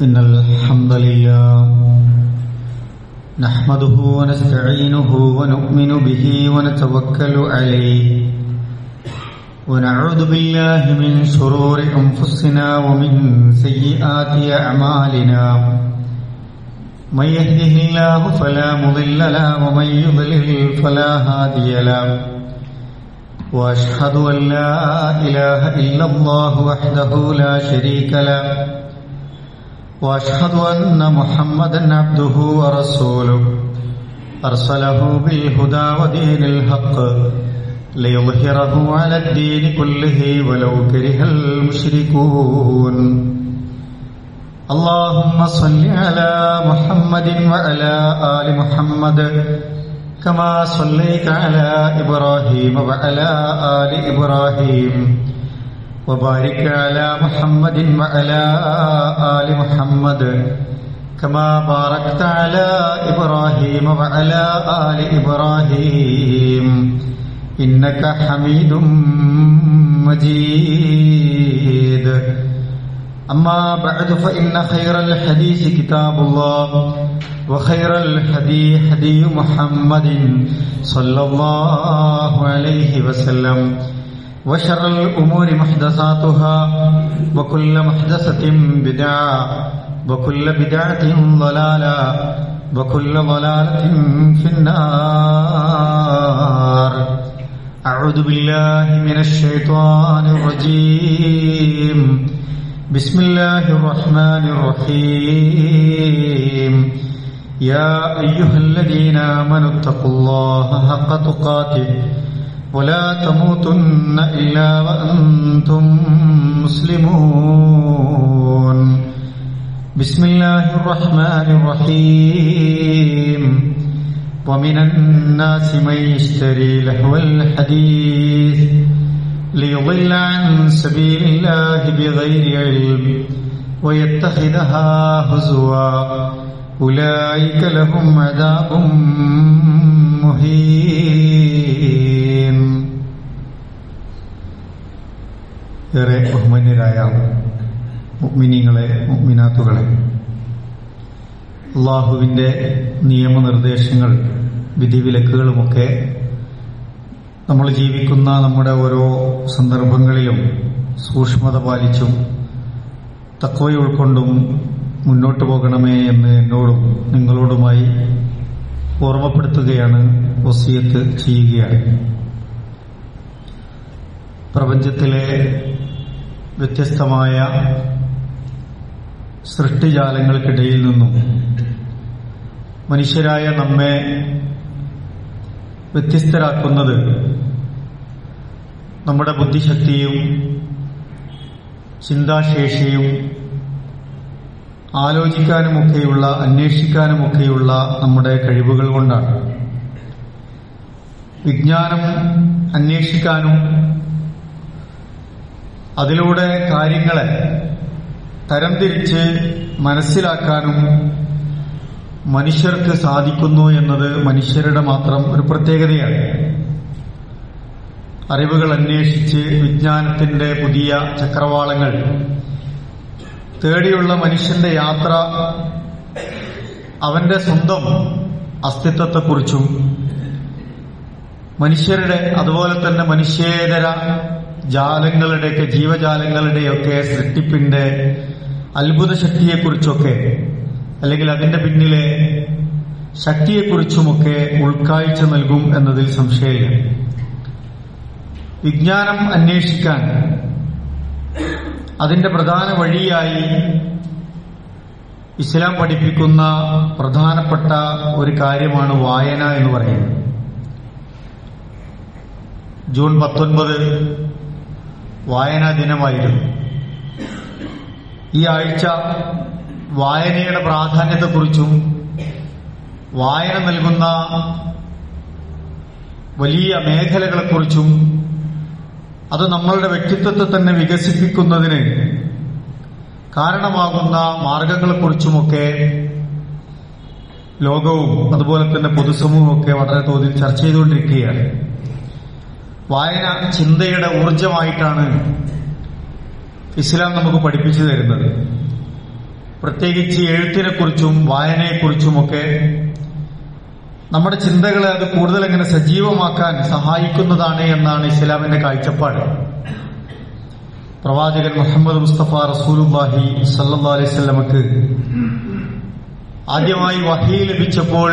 إن الحمد لله نحمده ونستعينه ونؤمن به ونتوكل عليه ونعوذ بالله من شرور أنفسنا ومن سيئات أعمالنا من يهده الله فلا مضل له ومن يضلل فلا هادي له واشهد ان لا اله الا الله وحده لا شريك له واشهد ان محمدا عبده ورسوله ارسله بالهدى ودين الحق ليظهره على الدين كله ولو كره المشركون اللهم صل على محمد وعلى ال محمد كما صليت على إبراهيم وعلى آل إبراهيم وبارك على محمد وعلى آل محمد كما باركت على إبراهيم وعلى آل إبراهيم إنك حميد مجيد أما بعد فإن خير الحديث كتاب الله وخير الهدي هدي محمد صلى الله عليه وسلم وشر الأمور محدثاتها وكل محدثة بدعة وكل بدعة ضلالة وكل ضلالة في النار أعوذ بالله من الشيطان الرجيم بسم الله الرحمن الرحيم يا أيها الذين آمنوا اتقوا الله حق تقاته ولا تموتن إلا وأنتم مسلمون بسم الله الرحمن الرحيم ومن الناس من يشتري لهو الحديث ليضل عن سبيل الله بغير علم ويتخذها هزوا أولئك لهم عذاب مهين ഏറെ ബഹുമാന്യരായ മുഗ്മിനീങ്ങളെ മുഗ്മിനാത്തുകളെ അള്ളാഹുവിന്റെ നിയമനിർദ്ദേശങ്ങൾ വിധിവിലക്കുകളുമൊക്കെ നമ്മൾ ജീവിക്കുന്ന നമ്മുടെ ഓരോ സന്ദർഭങ്ങളിലും സൂക്ഷ്മത പാലിച്ചും തക്വ ഉൾക്കൊണ്ടും മുന്നോട്ട് പോകണമേ എന്ന് എന്നോടും നിങ്ങളോടുമായി ഓർമ്മപ്പെടുത്തുകയാണ് വസിയത്ത് ചെയ്യുകയാണ് പ്രപഞ്ചത്തിലെ വ്യത്യസ്തമായ സൃഷ്ടിജാലങ്ങൾക്കിടയിൽ നിന്നും മനുഷ്യരായ നമ്മെ വ്യത്യസ്തരാക്കുന്നത് നമ്മുടെ ബുദ്ധിശക്തിയും ചിന്താശേഷിയും ആലോചിക്കാനുമൊക്കെയുള്ള അന്വേഷിക്കാനുമൊക്കെയുള്ള നമ്മുടെ കഴിവുകൾ കൊണ്ടാണ് വിജ്ഞാനം അന്വേഷിക്കാനും അതിലൂടെ കാര്യങ്ങളെ തരംതിരിച്ച് മനസ്സിലാക്കാനും മനുഷ്യർക്ക് സാധിക്കുന്നു എന്നത് മനുഷ്യരുടെ മാത്രം ഒരു പ്രത്യേകതയാണ് അറിവുകൾ അന്വേഷിച്ച് വിജ്ഞാനത്തിന്റെ പുതിയ ചക്രവാളങ്ങൾ തേടിയുള്ള മനുഷ്യന്റെ യാത്ര അവന്റെ സ്വന്തം അസ്തിത്വത്തെക്കുറിച്ചും മനുഷ്യരുടെ അതുപോലെ തന്നെ മനുഷ്യേതര ജാലങ്ങളുടെയൊക്കെ ജീവജാലങ്ങളുടെയൊക്കെ സൃഷ്ടിപ്പിന്റെ അത്ഭുത ശക്തിയെക്കുറിച്ചൊക്കെ അല്ലെങ്കിൽ അതിന്റെ പിന്നിലെ ശക്തിയെക്കുറിച്ചുമൊക്കെ ഉൾക്കാഴ്ച നൽകും എന്നതിൽ സംശയമില്ല വിജ്ഞാനം അന്വേഷിക്കാൻ അതിന്റെ പ്രധാന വഴിയായി ഇസ്ലാം പഠിപ്പിക്കുന്ന പ്രധാനപ്പെട്ട ഒരു കാര്യമാണ് വായന എന്ന് പറയുന്നത് ജൂൺ പത്തൊൻപത് വായനാ ദിനമായിരുന്നു ഈ ആഴ്ച വായനയുടെ പ്രാധാന്യത്തെക്കുറിച്ചും വായന നൽകുന്ന വലിയ മേഖലകളെക്കുറിച്ചും അത് നമ്മളുടെ വ്യക്തിത്വത്തെ തന്നെ വികസിപ്പിക്കുന്നതിന് കാരണമാകുന്ന മാർഗങ്ങളെക്കുറിച്ചുമൊക്കെ ലോകവും അതുപോലെ തന്നെ പൊതുസമൂഹവും ഒക്കെ വളരെ തോതിൽ ചർച്ച ചെയ്തുകൊണ്ടിരിക്കുകയാണ് വായന ചിന്തയുടെ ഊർജമായിട്ടാണ് ഇസ്ലാം നമുക്ക് പഠിപ്പിച്ചു തരുന്നത് പ്രത്യേകിച്ച് എഴുത്തിനെക്കുറിച്ചും വായനയെക്കുറിച്ചുമൊക്കെ നമ്മുടെ ചിന്തകളെ അത് കൂടുതൽ എങ്ങനെ സജീവമാക്കാൻ സഹായിക്കുന്നതാണ് എന്നാണ് ഇസ്ലാമിന്റെ കാഴ്ചപ്പാട് പ്രവാചകൻ മുഹമ്മദ് മുസ്തഫ റസൂലുല്ലാഹി സല്ലാ അലൈഹി സ്വലമക്ക് ആദ്യമായി വഹി ലഭിച്ചപ്പോൾ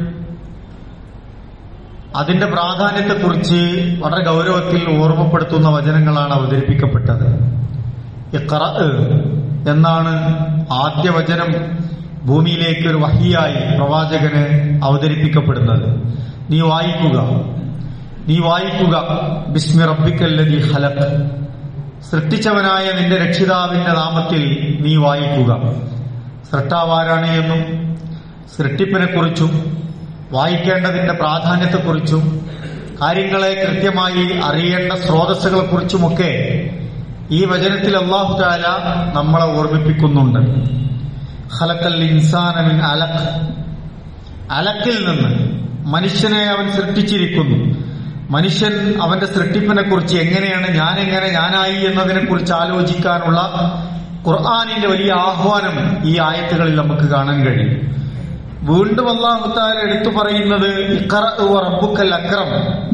അതിന്റെ പ്രാധാന്യത്തെക്കുറിച്ച് വളരെ ഗൗരവത്തിൽ ഓർമ്മപ്പെടുത്തുന്ന വചനങ്ങളാണ് അവതരിപ്പിക്കപ്പെട്ടത് ഇഖ്റ എന്നാണ് ആദ്യ വചനം ഭൂമിയിലേക്ക് ഒരു വഹിയായി പ്രവാചകന് അവതരിപ്പിക്കപ്പെടുന്നത് നീ വായിക്കുക നീ വായിക്കുക ബിസ്മി റബ്ബിക്കല്ലതി ഹലക് സൃഷ്ടിച്ചവനായ നിന്റെ രക്ഷിതാവിന്റെ നാമത്തിൽ നീ വായിക്കുക സൃഷ്ടാവാരാണ് എന്നും സൃഷ്ടിപ്പിനെക്കുറിച്ചും വായിക്കേണ്ടതിന്റെ പ്രാധാന്യത്തെക്കുറിച്ചും കാര്യങ്ങളെ കൃത്യമായി അറിയേണ്ട സ്രോതസ്സുകളെക്കുറിച്ചുമൊക്കെ ഈ വചനത്തിൽ അള്ളാഹു താല നമ്മളെ ഓർമ്മിപ്പിക്കുന്നുണ്ട് ഖലക്കൽ ഇൻസാനമിൻ അലക് അലക്കിൽ നിന്ന് മനുഷ്യനെ അവൻ സൃഷ്ടിച്ചിരിക്കുന്നു മനുഷ്യൻ അവന്റെ സൃഷ്ടിപ്പിനെ കുറിച്ച് എങ്ങനെയാണ് ഞാൻ എങ്ങനെ ഞാനായി എന്നതിനെ കുറിച്ച് ആലോചിക്കാനുള്ള ഖുർആാനിന്റെ വലിയ ആഹ്വാനം ഈ ആയത്തുകളിൽ നമുക്ക് കാണാൻ കഴിയും വീണ്ടും അള്ളാഹുത്താല എടുത്തു പറയുന്നത് റബ്ബുക്കൽ അക്രം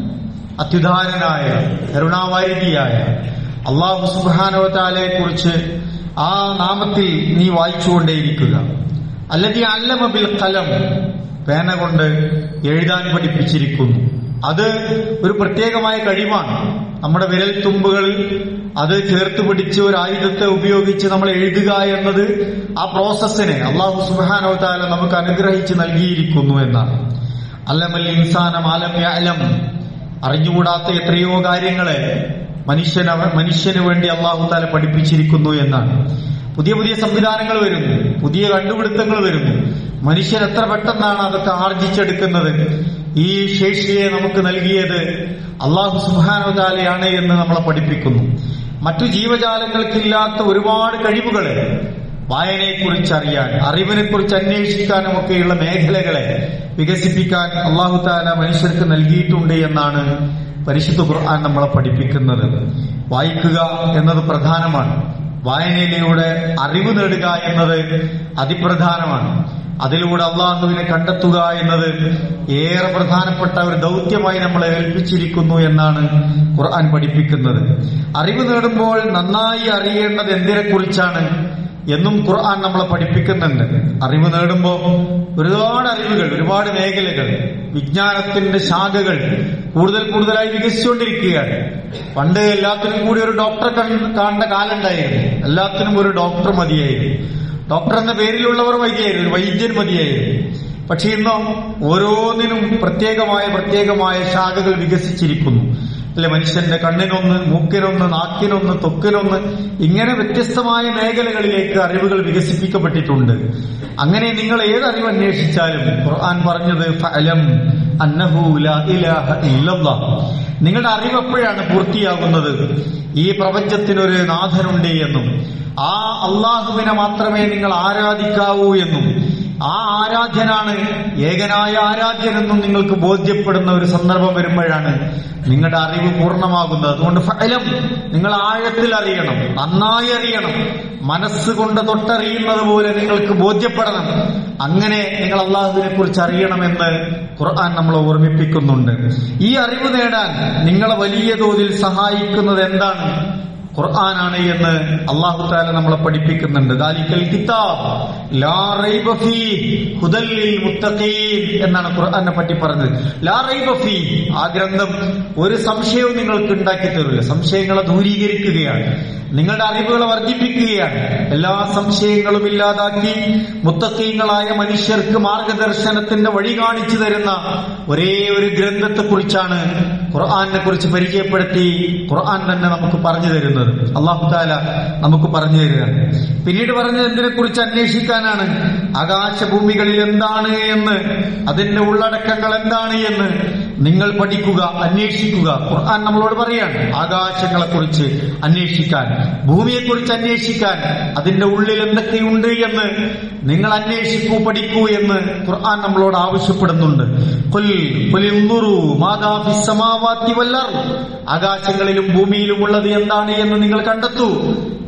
അത്യുദാരനായ കരുണാവാരിധിയായ അള്ളാഹു സുബാനവതാലയെ കുറിച്ച് ആ നാമത്തിൽ നീ വായിച്ചുകൊണ്ടേയിരിക്കുക അല്ലെങ്കിൽ അല്ലമ ബിൽ കലം പേന കൊണ്ട് എഴുതാൻ പഠിപ്പിച്ചിരിക്കുന്നു അത് ഒരു പ്രത്യേകമായ കഴിവാണ് നമ്മുടെ വിരൽ തുമ്പുകളിൽ അത് ചേർത്ത് പിടിച്ച് ഒരു ആയുധത്തെ ഉപയോഗിച്ച് നമ്മൾ എഴുതുക എന്നത് ആ പ്രോസസ്സിനെ അള്ളാഹു സുബാനോതാല നമുക്ക് അനുഗ്രഹിച്ച് നൽകിയിരിക്കുന്നു എന്നാണ് അല്ലമൽ ഇൻസാനം ആലം അലം അറിഞ്ഞുകൂടാത്ത എത്രയോ കാര്യങ്ങളെ മനുഷ്യന മനുഷ്യന് വേണ്ടി അള്ളാഹു താല പഠിപ്പിച്ചിരിക്കുന്നു എന്നാണ് പുതിയ പുതിയ സംവിധാനങ്ങൾ വരുന്നു പുതിയ കണ്ടുപിടുത്തങ്ങൾ വരുന്നു മനുഷ്യൻ എത്ര പെട്ടെന്നാണ് അതൊക്കെ ആർജിച്ചെടുക്കുന്നത് ഈ ശേഷിയെ നമുക്ക് നൽകിയത് അള്ളാഹു സുബാനുതാലയാണ് എന്ന് നമ്മളെ പഠിപ്പിക്കുന്നു മറ്റു ജീവജാലങ്ങൾക്കില്ലാത്ത ഒരുപാട് കഴിവുകളെ വായനയെക്കുറിച്ച് അറിയാൻ അറിവിനെ കുറിച്ച് അന്വേഷിക്കാനും ഒക്കെയുള്ള മേഖലകളെ വികസിപ്പിക്കാൻ അള്ളാഹു താല മനുഷ്യർക്ക് നൽകിയിട്ടുണ്ട് എന്നാണ് പരിശുദ്ധ ഖുർആൻ നമ്മളെ പഠിപ്പിക്കുന്നത് വായിക്കുക എന്നത് പ്രധാനമാണ് വായനയിലൂടെ അറിവ് നേടുക എന്നത് അതിപ്രധാനമാണ് അതിലൂടെ അള്ളാഹുവിനെ കണ്ടെത്തുക എന്നത് ഏറെ പ്രധാനപ്പെട്ട ഒരു ദൗത്യമായി നമ്മളെ ഏൽപ്പിച്ചിരിക്കുന്നു എന്നാണ് ഖുർആൻ പഠിപ്പിക്കുന്നത് അറിവ് നേടുമ്പോൾ നന്നായി അറിയേണ്ടത് എന്തിനെ കുറിച്ചാണ് എന്നും ഖുർആൻ നമ്മളെ പഠിപ്പിക്കുന്നുണ്ട് അറിവ് നേടുമ്പോൾ ഒരുപാട് അറിവുകൾ ഒരുപാട് മേഖലകൾ വിജ്ഞാനത്തിന്റെ ശാഖകൾ കൂടുതൽ കൂടുതലായി വികസിച്ചുകൊണ്ടിരിക്കുകയാണ് പണ്ട് എല്ലാത്തിനും കൂടി ഒരു ഡോക്ടറെ കാണേണ്ട കാലം ഉണ്ടായിരുന്നു എല്ലാത്തിനും ഒരു ഡോക്ടർ മതിയായിരുന്നു ഡോക്ടർ എന്ന പേരിലുള്ളവർ മതിയായിരുന്നു ഒരു വൈദ്യൻ മതിയായിരുന്നു പക്ഷെ ഇന്നോ ഓരോന്നിനും പ്രത്യേകമായ പ്രത്യേകമായ ശാഖകൾ വികസിച്ചിരിക്കുന്നു അല്ലെ മനുഷ്യന്റെ കണ്ണിനൊന്ന് മൂക്കിനൊന്ന് നാക്കിനൊന്ന് തൊക്കിനൊന്ന് ഇങ്ങനെ വ്യത്യസ്തമായ മേഖലകളിലേക്ക് അറിവുകൾ വികസിപ്പിക്കപ്പെട്ടിട്ടുണ്ട് അങ്ങനെ നിങ്ങൾ ഏത് അറിവ് അന്വേഷിച്ചാലും ഖുർആൻ പറഞ്ഞത് ഫലം അന്നഹു ലാ ഇലാഹ ഇല്ലല്ലാഹ് നിങ്ങളുടെ അറിവ് എപ്പോഴാണ് പൂർത്തിയാകുന്നത് ഈ പ്രപഞ്ചത്തിനൊരു നാഥനുണ്ട് എന്നും ആ അള്ളാഹുവിനെ മാത്രമേ നിങ്ങൾ ആരാധിക്കാവൂ എന്നും ആ ആരാധ്യനാണ് ഏകനായ ആരാധ്യനെന്നും നിങ്ങൾക്ക് ബോധ്യപ്പെടുന്ന ഒരു സന്ദർഭം വരുമ്പോഴാണ് നിങ്ങളുടെ അറിവ് പൂർണ്ണമാകുന്നത് അതുകൊണ്ട് ഫലം നിങ്ങൾ ആഴത്തിൽ അറിയണം നന്നായി അറിയണം മനസ്സുകൊണ്ട് തൊട്ടറിയുന്നത് പോലെ നിങ്ങൾക്ക് ബോധ്യപ്പെടണം അങ്ങനെ നിങ്ങൾ അള്ളാഹുവിനെ കുറിച്ച് അറിയണമെന്ന് ഖുർആൻ നമ്മളെ ഓർമ്മിപ്പിക്കുന്നുണ്ട് ഈ അറിവ് നേടാൻ നിങ്ങളെ വലിയ തോതിൽ സഹായിക്കുന്നത് എന്താണ് ഖുർആനാണ് എന്ന് അള്ളാഹു താല നമ്മളെ പഠിപ്പിക്കുന്നുണ്ട് ദാലിക്കൽ കിതാബ് ലാ റൈബ ഫീ ഹുദൽ ലിൽ മുത്തഖീൻ എന്നാണ് ഖുർആനെ പറ്റി പറഞ്ഞത് ലാ റൈബ ഫീ ആ ഗ്രന്ഥം ഒരു സംശയവും നിങ്ങൾക്ക് ഉണ്ടാക്കി തരില്ല സംശയങ്ങളെ ദൂരീകരിക്കുകയാണ് നിങ്ങളുടെ അറിവുകളെ വർദ്ധിപ്പിക്കുകയാണ് എല്ലാ സംശയങ്ങളും ഇല്ലാതാക്കി മുത്തക്കീങ്ങളായ മനുഷ്യർക്ക് മാർഗദർശനത്തിന്റെ വഴി കാണിച്ചു തരുന്ന ഒരേ ഒരു ഗ്രന്ഥത്തെ കുറിച്ചാണ് ഖുർആാനെ കുറിച്ച് പരിചയപ്പെടുത്തി ഖുർആൻ തന്നെ നമുക്ക് പറഞ്ഞു തരുന്നത് അള്ളാഹു താല നമുക്ക് പറഞ്ഞു തരികയാണ് പിന്നീട് പറഞ്ഞത് എന്തിനെ കുറിച്ച് അന്വേഷിക്കാനാണ് ആകാശഭൂമികളിൽ എന്താണ് എന്ന് അതിന്റെ ഉള്ളടക്കങ്ങൾ എന്താണ് എന്ന് നിങ്ങൾ പഠിക്കുക അന്വേഷിക്കുക ഖുർആൻ നമ്മളോട് പറയാണ് ആകാശങ്ങളെ കുറിച്ച് അന്വേഷിക്കാൻ ഭൂമിയെക്കുറിച്ച് അന്വേഷിക്കാൻ അതിന്റെ ഉള്ളിൽ എന്തൊക്കെയുണ്ട് എന്ന് നിങ്ങൾ അന്വേഷിക്കൂ പഠിക്കൂ എന്ന് ഖുർആൻ നമ്മളോട് ആവശ്യപ്പെടുന്നുണ്ട് ഖുൽ ഖുൽ ഇൻദുറൂ മാദാ ഫിസ്സമാവാതി വൽ അർദ്. ആകാശങ്ങളിലും ഭൂമിയിലും ഉള്ളത് എന്താണ് എന്ന് നിങ്ങൾ കണ്ടെത്തൂ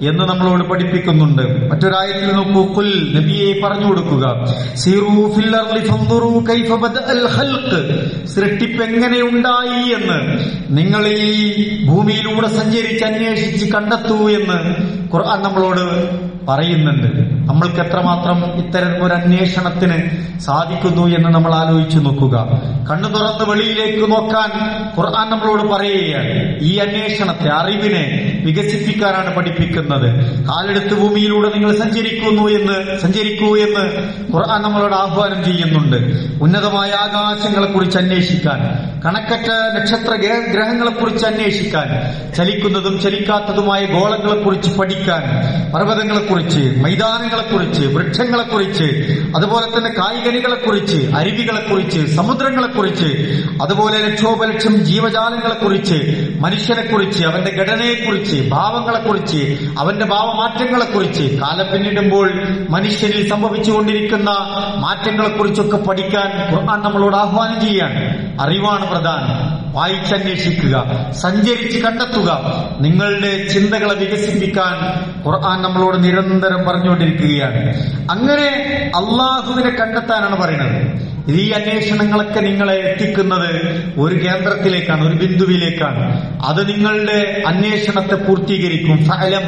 എന്ന് നമ്മളോട് പഠിപ്പിക്കുന്നുണ്ട് മറ്റൊരായത്തിൽ നോക്കൂ കുൽ നബിയെ പറഞ്ഞു കൊടുക്കുക സീറൂ ഫിൽ അർളി ഫൻദുറൂ കൈഫ ബദഅൽ ഖൽഖ് സൃഷ്ടിപ്പ് എങ്ങനെ ഉണ്ടായി എന്ന് നിങ്ങൾ ഈ ഭൂമിയിലൂടെ സഞ്ചരിച്ച് അന്വേഷിച്ച് കണ്ടെത്തൂ എന്ന് ഖുർആൻ നമ്മളോട് പറയുന്നുണ്ട് നമ്മൾക്ക് എത്രമാത്രം ഇത്തരം ഒരു അന്വേഷണത്തിന് സാധിക്കുന്നു എന്ന് നമ്മൾ ആലോചിച്ചു നോക്കുക കണ്ണു തുറന്ന് വെളിയിലേക്ക് നോക്കാൻ ഖുർആൻ നമ്മളോട് പറയുകയാണ് ഈ അന്വേഷണത്തെ അറിവിനെ വികസിപ്പിക്കാനാണ് പഠിപ്പിക്കുന്നത് കാലെടുത്ത് ഭൂമിയിലൂടെ നിങ്ങൾ സഞ്ചരിക്കുന്നു എന്ന് സഞ്ചരിക്കൂ എന്ന് ഖുർആൻ നമ്മളോട് ആഹ്വാനം ചെയ്യുന്നുണ്ട് ഉന്നതമായ ആകാശങ്ങളെ കുറിച്ച് അന്വേഷിക്കാൻ കണക്കറ്റ നക്ഷത്ര ഗ്രഹങ്ങളെ കുറിച്ച് അന്വേഷിക്കാൻ ചലിക്കുന്നതും ചലിക്കാത്തതുമായ ഗോളങ്ങളെ കുറിച്ച് പഠിക്കാൻ പർവ്വതങ്ങളെ കുറിച്ച് മൈതാനങ്ങളെ കുറിച്ച് വൃക്ഷങ്ങളെ കുറിച്ച് അതുപോലെ തന്നെ കായികനികളെ കുറിച്ച് അരുവികളെ കുറിച്ച് സമുദ്രങ്ങളെ കുറിച്ച് അതുപോലെ ലക്ഷോപലക്ഷം ജീവജാലങ്ങളെ കുറിച്ച് മനുഷ്യനെ കുറിച്ച് അവന്റെ ഘടനയെ കുറിച്ച് ഭാവങ്ങളെ കുറിച്ച് അവന്റെ ഭാവമാറ്റങ്ങളെ കുറിച്ച് കാലം പിന്നിടുമ്പോൾ മനുഷ്യരിൽ സംഭവിച്ചുകൊണ്ടിരിക്കുന്ന മാറ്റങ്ങളെ കുറിച്ചൊക്കെ പഠിക്കാൻ ഖുർആൻ നമ്മളോട് ആഹ്വാനം ചെയ്യാൻ അറിവാണ് പ്രധാനം വായിച്ചന്വേഷിക്കുക സഞ്ചരിച്ച് കണ്ടെത്തുക നിങ്ങളുടെ ചിന്തകളെ വികസിപ്പിക്കാൻ ഖുർആൻ നമ്മളോട് നിരന്തരം പറഞ്ഞുകൊണ്ടിരിക്കുകയാണ് അങ്ങനെ അള്ളാഹുവിനെ കണ്ടെത്താനാണ് പറയുന്നത് ഇത് ഈ അന്വേഷണങ്ങളൊക്കെ നിങ്ങളെ എത്തിക്കുന്നത് ഒരു കേന്ദ്രത്തിലേക്കാണ് ഒരു ബിന്ദുവിലേക്കാണ് അത് നിങ്ങളുടെ അന്വേഷണത്തെ പൂർത്തീകരിക്കും ഫലം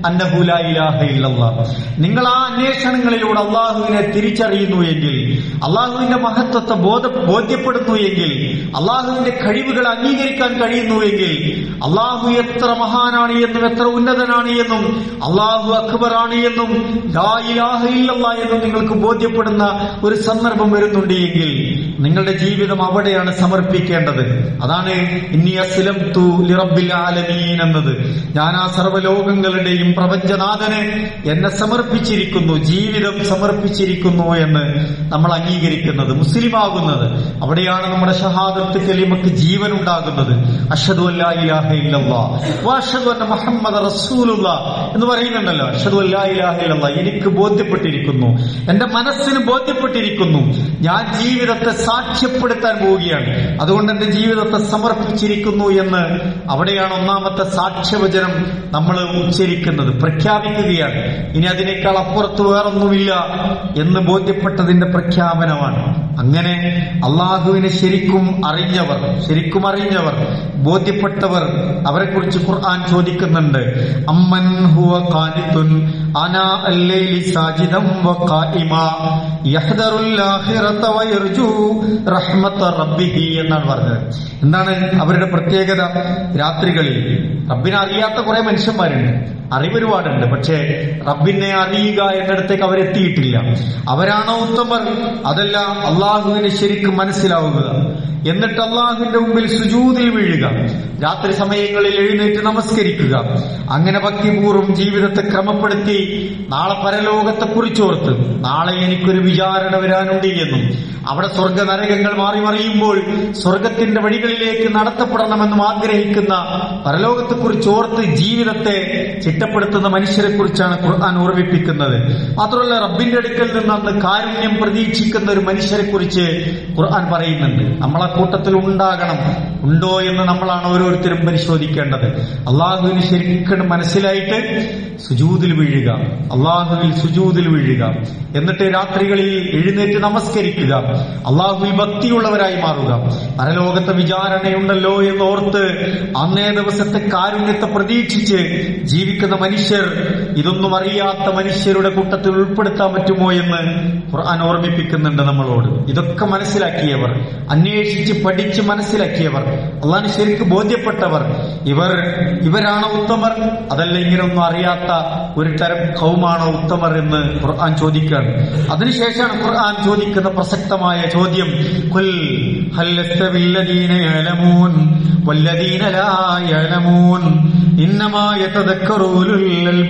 നിങ്ങൾ ആ അന്വേഷണങ്ങളിലൂടെ അള്ളാഹുവിനെ തിരിച്ചറിയുന്നു എങ്കിൽ അള്ളാഹുവിന്റെ മഹത്വത്തെ ബോധ ബോധ്യപ്പെടുന്നു എങ്കിൽ അള്ളാഹുവിന്റെ കഴിവുകൾ അംഗീകരിക്കാൻ കഴിയുന്നു എങ്കിൽ അള്ളാഹു എത്ര മഹാനാണ് എന്നും എത്ര ഉന്നതനാണ് എന്നും അള്ളാഹു അക്ബറാണ് എന്നും ഇല്ലല്ല എന്നും നിങ്ങൾക്ക് ബോധ്യപ്പെടുന്ന ഒരു സന്ദർഭം വരുന്നുണ്ട് എങ്കിൽ നിങ്ങളുടെ ജീവിതം അവിടെയാണ് സമർപ്പിക്കേണ്ടത് അതാണ് ഇന്നി അസ്ലം തു ലിറബിൽ ആലമീൻ എന്നത് ഞാൻ ആ സർവ്വലോകങ്ങളുടെയും പ്രപഞ്ചനാഥന് എന്നെ സമർപ്പിച്ചിരിക്കുന്നു ജീവിതം സമർപ്പിച്ചിരിക്കുന്നു എന്ന് നമ്മൾ അംഗീകരിക്കുന്നത് മുസ്ലിം ആകുന്നത് അവിടെയാണ് നമ്മുടെ ഷഹാദത്ത് കലിമക്ക് ജീവൻ ഉണ്ടാകുന്നത് അഷദു അല്ലാഹ അഷദു അന്ന മുഹമ്മദ് റസൂലുള്ള എന്ന് പറയുന്നുണ്ടല്ലോ അഷദു അല്ലാഹ എനിക്ക് ബോധ്യപ്പെട്ടിരിക്കുന്നു എന്റെ മനസ്സിന് ബോധ്യപ്പെട്ടിരിക്കുന്നു ഞാൻ ജീവിതത്തെ സാക്ഷ്യപ്പെടുത്താൻ പോവുകയാണ് അതുകൊണ്ട് എന്റെ ജീവിതത്തെ സമർപ്പിച്ചിരിക്കുന്നു എന്ന് അവിടെയാണ് ഒന്നാമത്തെ സാക്ഷ്യവചനം നമ്മൾ ഉച്ചരിക്കുന്നത് പ്രഖ്യാപിക്കുകയാണ് ഇനി അതിനേക്കാൾ അപ്പുറത്ത് വേറൊന്നുമില്ല എന്ന് ബോധ്യപ്പെട്ടതിന്റെ പ്രഖ്യാപനമാണ് അങ്ങനെ അള്ളാഹുവിനെ ശരിക്കും അറിഞ്ഞവർ ശരിക്കും അറിഞ്ഞവർ ബോധ്യപ്പെട്ടവർ അവരെ കുറിച്ച് ഖുർആൻ ചോദിക്കുന്നുണ്ട് അമ്മൻ ഹുവ ഖാനിത്തുൻ അനാ അല്ലൈലി സാജിദം വഖായിമാ യഹ്ദറുൽ ആഖിറത വയർജു റഹ്മത റബ്ബിഹി എന്നാണ് പറഞ്ഞത് എന്താണ് അവരുടെ പ്രത്യേകത രാത്രികളിൽ റബ്ബിനെ അറിയാത്ത കുറെ മനുഷ്യന്മാരുണ്ട് അറിവ് ഒരുപാടുണ്ട് പക്ഷേ റബ്ബിനെ അറിയുക എന്നിടത്തേക്ക് അവരെത്തിയിട്ടില്ല അവരാണോ ഉത്തമർ അതല്ല അള്ളാഹുവിനെ ശരിക്കും മനസ്സിലാവുക എന്നിട്ട് അള്ളാഹുവിന്റെ മുമ്പിൽ സുജൂതിൽ വീഴുക രാത്രി സമയങ്ങളിൽ എഴുന്നേറ്റ് നമസ്കരിക്കുക അങ്ങനെ ഭക്തിപൂർവ്വം ജീവിതത്തെ ക്രമപ്പെടുത്തി നാളെ പരലോകത്തെ കുറിച്ചോർത്ത് നാളെ എനിക്കൊരു വിചാരണ വരാനുണ്ട് എന്നും അവിടെ സ്വർഗ നരകങ്ങൾ മാറി മറിയുമ്പോൾ സ്വർഗത്തിന്റെ വഴികളിലേക്ക് നടത്തപ്പെടണമെന്നും ആഗ്രഹിക്കുന്ന പരലോകത്തെ കുറിച്ച് ഓർത്ത് ജീവിതത്തെ ചിട്ടപ്പെടുത്തുന്ന മനുഷ്യരെ കുറിച്ചാണ് ഖുർആൻ ഓർമ്മിപ്പിക്കുന്നത് മാത്രമല്ല റബ്ബിന്റെ അടുക്കൽ നിന്ന് അന്ന് കാരുണ്യം പ്രതീക്ഷിക്കുന്ന ഒരു മനുഷ്യരെ കുറിച്ച് ഖുർആൻ പറയുന്നുണ്ട് നമ്മളെ കൂട്ടത്തിൽ ഉണ്ടാകണം ഉണ്ടോ എന്ന് നമ്മളാണ് ഓരോരുത്തരും പരിശോധിക്കേണ്ടത് അള്ളാഹുവിന് ശരിക്കും മനസ്സിലായിട്ട് സുജൂതിൽ വീഴുക അള്ളാഹുവിൽ സുജൂതിൽ വീഴുക എന്നിട്ട് രാത്രികളിൽ എഴുന്നേറ്റ് നമസ്കരിക്കുക അള്ളാഹുവിൽ ഭക്തിയുള്ളവരായി മാറുക പരലോകത്തെ വിചാരണയുണ്ടല്ലോ എന്ന് ഓർത്ത് അന്നേ ദിവസത്തെ കാരുണ്യത്തെ പ്രതീക്ഷിച്ച് ജീവിക്കുന്ന മനുഷ്യർ ഇതൊന്നും അറിയാത്ത മനുഷ്യരുടെ കൂട്ടത്തിൽ ഉൾപ്പെടുത്താൻ പറ്റുമോ എന്ന് ഖുർആൻ ഓർമ്മിപ്പിക്കുന്നുണ്ട് നമ്മളോട് ഇതൊക്കെ മനസ്സിലാക്കിയവർ അന്വേഷിച്ച് പഠിച്ച് മനസ്സിലാക്കിയവർ അള്ളാന് ശരിക്ക് ബോധ്യപ്പെട്ടവർ ഇവർ ഇവരാണോ ഉത്തമർ അതല്ല ഇങ്ങനെയൊന്നും അറിയാത്ത ഒരു തരം കൗമാണോ ഉത്തമർ എന്ന് ഖുർആൻ ചോദിക്കുകയാണ് അതിനുശേഷമാണ് ഖുർആൻ ചോദിക്കുന്ന പ്രസക്തമായ ചോദ്യം കുൽ ഹൽ യസ്തവില്ലദീന യഅലമൂൻ വല്ലദീന ലാ യഅലമൂൻ ഇന്നമാ യതദക്കറു ഉലുൽ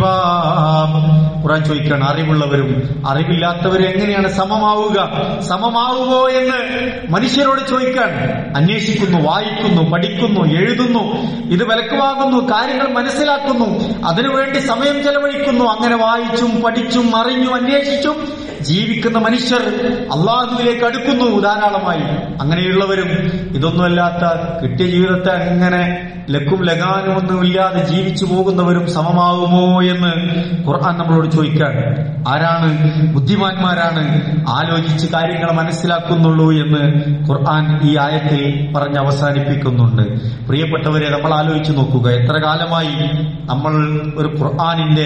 അൽബാബ് ഖുർആൻ ചോദിക്കുകയാണ് അറിവുള്ളവരും അറിവില്ലാത്തവരും എങ്ങനെയാണ് സമമാവുക സമമാവുമോ എന്ന് മനുഷ്യരോട് ചോദിക്കാൻ അന്വേഷിക്കുന്നു വായിക്കുന്നു പഠിക്കുന്നു എഴുതുന്നു ഇത് വിലക്കുവാകുന്നു കാര്യങ്ങൾ മനസ്സിലാക്കുന്നു അതിനുവേണ്ടി സമയം ചെലവഴിക്കുന്നു അങ്ങനെ വായിച്ചും പഠിച്ചും അറിഞ്ഞും അന്വേഷിച്ചും ജീവിക്കുന്ന മനുഷ്യർ അള്ളാഹുവിലേക്ക് അടുക്കുന്നു ധാരാളമായി അങ്ങനെയുള്ളവരും ഇതൊന്നുമല്ലാത്ത കിട്ടിയ ജീവിതത്തെ അങ്ങനെ ലക്കും ലഗാനും ഒന്നുമില്ലാതെ ജീവിച്ചു പോകുന്നവരും സമമാകുമോ എന്ന് ഖുർആൻ നമ്മളോട് ചോദിക്കാൻ ആരാണ് ബുദ്ധിമാന്മാരാണ് ആലോചിച്ച് കാര്യങ്ങൾ മനസ്സിലാക്കുന്നുള്ളൂ എന്ന് ഖുർആൻ ഈ ആയത്തിൽ പറഞ്ഞ് അവസാനിപ്പിക്കുന്നുണ്ട് പ്രിയപ്പെട്ടവരെ നമ്മൾ ആലോചിച്ച് നോക്കുക എത്ര കാലമായി നമ്മൾ ഒരു ഖുർആാനിന്റെ